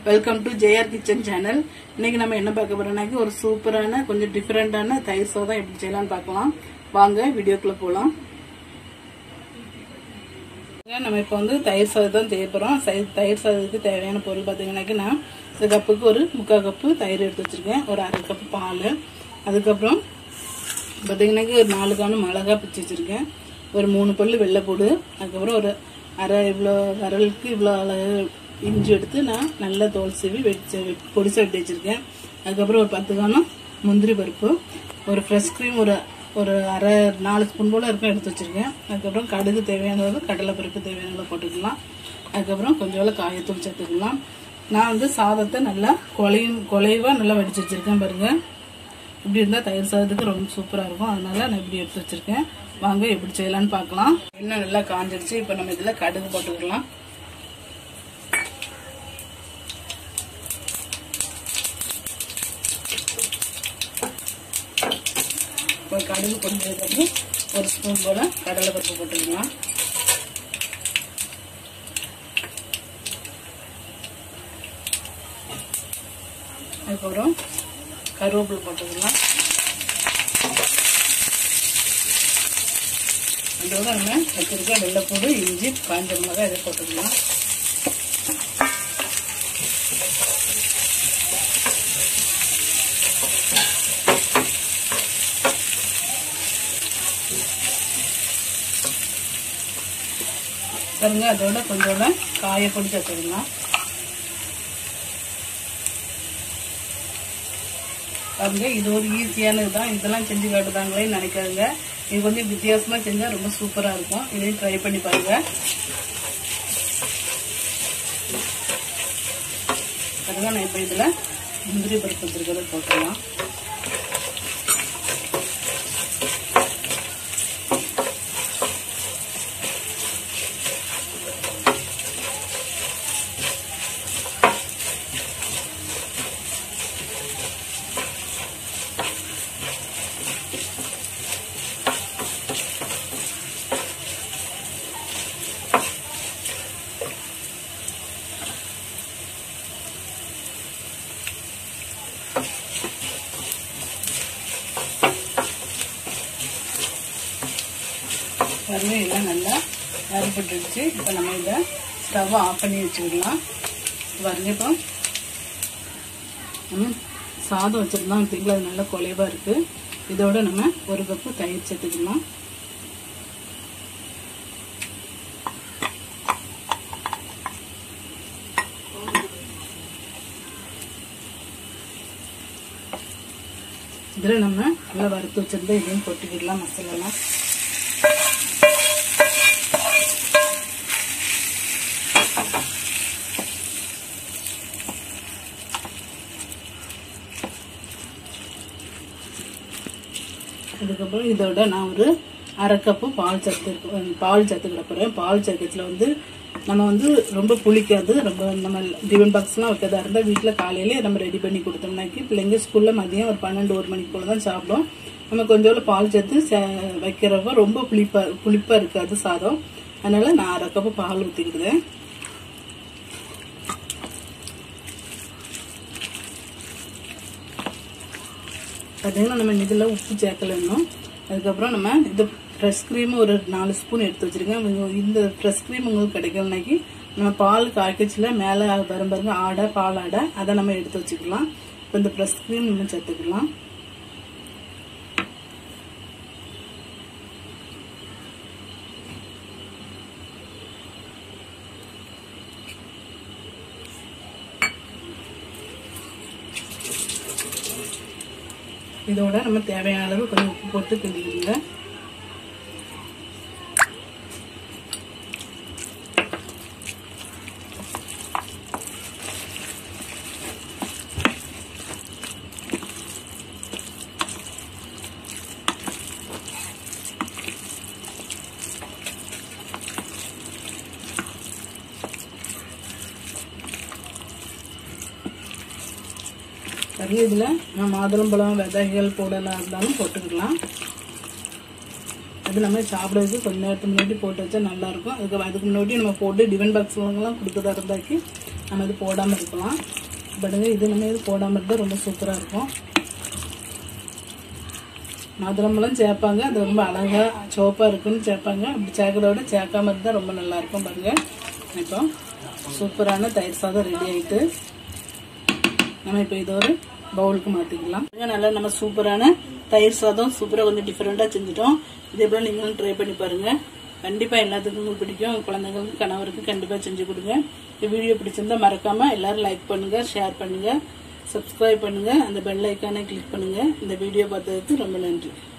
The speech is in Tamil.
welcome to JR kitchen channel இன்னைக்கு நம்ம என்ன பார்க்க போறோம்னாக்கி ஒரு சூப்பரான கொஞ்சம் டிஃபரெண்டான தயிர் சாதம் எப்படி செய்யலாம்னு பார்க்கலாம் வாங்க வீடியோக்குள்ள போலாம் நம்ம இப்போ வந்து தயிர் சாதம் தான் செய்ய போறோம் சை- தயிர் சாதத்துக்கு தேவையான பொருள் பார்த்தீங்கன்னாக்கி நான் இந்த கப்புக்கு ஒரு முக்கால் கப்பு தயிர் எடுத்து வச்சிருக்கேன் ஒரு அரை கப்பு பால் அதுக்கப்புறம் பார்த்தீங்கன்னாக்கி ஒரு நாலு காணும் மிளகா பிச்சு வச்சிருக்கேன் ஒரு மூணு பல்லு வெள்ளைப்பூடு அதுக்கப்புறம் ஒரு அரை இவ்வளோ விரலுக்கு இவ்வளோ அளவு இஞ்சி எடுத்து நான் நல்லா தோல் சீவி வெடிச்சு பொடிசா வெட்டி வச்சிருக்கேன் அதுக்கப்புறம் ஒரு பத்து காணும் முந்திரி பருப்பு ஒரு ஃப்ரெஷ் க்ரீம் ஒரு ஒரு அரை நாலு ஸ்பூன் போல் இருக்கும் எடுத்து வச்சிருக்கேன் அதுக்கப்புறம் கடுகு தேவையானது கடலை பருப்பு தேவையானதை போட்டுக்கலாம் அதுக்கப்புறம் கொஞ்சம் காயத்தூள் சேர்த்துக்கலாம் நான் வந்து சாதத்தை நல்லா குழையும் குலைவாக நல்லா வடிச்சு வச்சிருக்கேன் பாருங்கள் இப்படி இருந்தால் தயிர் சாதத்துக்கு ரொம்ப சூப்பராக இருக்கும் அதனால நான் இப்படி எடுத்து வச்சிருக்கேன் வாங்க எப்படி செய்யலாம்னு பார்க்கலாம் எண்ணெய் நல்லா காஞ்சிடுச்சு இப்போ நம்ம இதில் கடுகு போட்டுக்கலாம் இப்போ கடுகு பொடிஞ்சதுக்கப்புறம் ஒரு ஸ்பூன் போல கடலை பருப்பு போட்டுக்கலாம் அதுக்கப்புறம் கருவேப்பிலை போட்டுக்கலாம் அதோட நம்ம வச்சிருக்க வெள்ளைப்பூடு இஞ்சி காஞ்ச மிளகாய் இதை போட்டுக்கலாம் பாருங்க அதோட கொஞ்சோட காயப்பொடி சேர்த்துக்கலாம் பாருங்க இது ஒரு ஈஸியானது தான் இதெல்லாம் செஞ்சு காட்டுதாங்களேன்னு நினைக்காதுங்க இது கொஞ்சம் வித்தியாசமா செஞ்சா ரொம்ப சூப்பரா இருக்கும் இதையும் ட்ரை பண்ணி பாருங்க பாருங்க நான் இப்போ இதுல முந்திரி பருப்பு வச்சிருக்கிறத போட்டுக்கலாம் பாருங்க எல்லாம் நல்லா வறுபட்டுடுச்சு இப்போ நம்ம இதை ஸ்டவ் ஆஃப் பண்ணி வச்சுக்கலாம் பாருங்க இப்போ நம்ம சாதம் வச்சிருந்தோம் பார்த்தீங்களா அது நல்லா குலைவா இருக்கு இதோட நம்ம ஒரு கப்பு தயிர் சேர்த்துக்கலாம் இதில் நம்ம நல்லா வறுத்து வச்சிருந்தா இதையும் கொட்டிக்கிடலாம் மசாலாலாம் அதுக்கப்புறம் இதோட நான் ஒரு அரை கப்பு பால் சேர்த்து பால் சேர்த்துக்கிட போகிறேன் பால் சேர்க்கறதுல வந்து நம்ம வந்து ரொம்ப புளிக்காது ரொம்ப நம்ம டிஃபன் பாக்ஸ்லாம் வைக்கிறதா இருந்தால் வீட்டில் காலையிலே நம்ம ரெடி பண்ணி கொடுத்தோம்னாக்கி பிள்ளைங்க ஸ்கூலில் மதியம் ஒரு பன்னெண்டு ஒரு மணிக்கு போல தான் சாப்பிடும் நம்ம கொஞ்சோண்டு பால் சேர்த்து சே- வைக்கிறப்ப ரொம்ப புளிப்பா புளிப்பாக இருக்காது சாதம் அதனால நான் அரை கப்பு பால் ஊற்றிக்கிடுவேன் பார்த்தீங்கன்னா நம்ம இதில் உப்பு சேர்க்கல இன்னும் அதுக்கப்புறம் நம்ம இது ஃப்ரெஷ் க்ரீம் ஒரு நாலு ஸ்பூன் எடுத்து வச்சிருக்கேன் உங்க- இந்த ஃப்ரெஷ் க்ரீம் உங்களுக்கு கிடைக்கலனாக்கி நம்ம பால் காய்க்கச்சில மேலே வரும் பாருங்க ஆடை பால் ஆடை அதை நம்ம எடுத்து வச்சுக்கலாம் இப்போ இந்த ஃப்ரெஷ் க்ரீம் நம்ம சேர்த்துக்கலாம் இதோட நம்ம தேவையான அளவு கொஞ்சம் உப்பு போட்டு கிண்டிக்கிடுங்க சரி இதில் நம்ம மாதுளம்பழம் விதைகள் போடலாம் இருந்தாலும் போட்டுக்கலாம் இது நம்ம சாப்பிட்றதுக்கு கொஞ்ச நேரத்துக்கு முன்னாடி போட்டு வச்சா நல்லா இருக்கும் அதுக்கு அதுக்கு முன்னாடி நம்ம போட்டு டிஃபன் பாக்ஸ்லாம் கொடுக்குறதா இருந்தாக்கி நம்ம இது போடாமல் இருக்கலாம் பட்டுங்க இது நம்ம இது போடாமல் இருந்தால் ரொம்ப சூப்பராக இருக்கும் மதுரமெல்லாம் சேர்ப்பாங்க அது ரொம்ப அழகா சிவப்பாக இருக்குன்னு சேர்ப்பாங்க அப்படி சேர்க்கறத விட சேர்க்காம இருந்தால் ரொம்ப நல்லா இருக்கும் பாருங்க இப்போ சூப்பரான தயிர் சாதம் ரெடி ஆயிட்டு நம்ம இப்போ இது ஒரு பவுலுக்கு மாற்றிக்கலாம் நல்லா நம்ம சூப்பரான தயிர் சாதம் சூப்பராக கொஞ்சம் டிஃப்ரெண்ட்டாக செஞ்சுட்டோம் இதே போல் நீங்களும் ட்ரை பண்ணி பாருங்க கண்டிப்பாக எல்லாத்துக்கும் உங்களுக்கு பிடிக்கும் உங்க குழந்தைங்களுக்கு கணவருக்கு கண்டிப்பாக செஞ்சு கொடுங்க இந்த வீடியோ பிடிச்சிருந்தா மறக்காம எல்லாரும் லைக் பண்ணுங்க ஷேர் பண்ணுங்க சப்ஸ்கிரைப் பண்ணுங்க அந்த பெல் ஐக்கானை கிளிக் பண்ணுங்க இந்த வீடியோ பார்த்ததுக்கு ரொம்ப நன்றி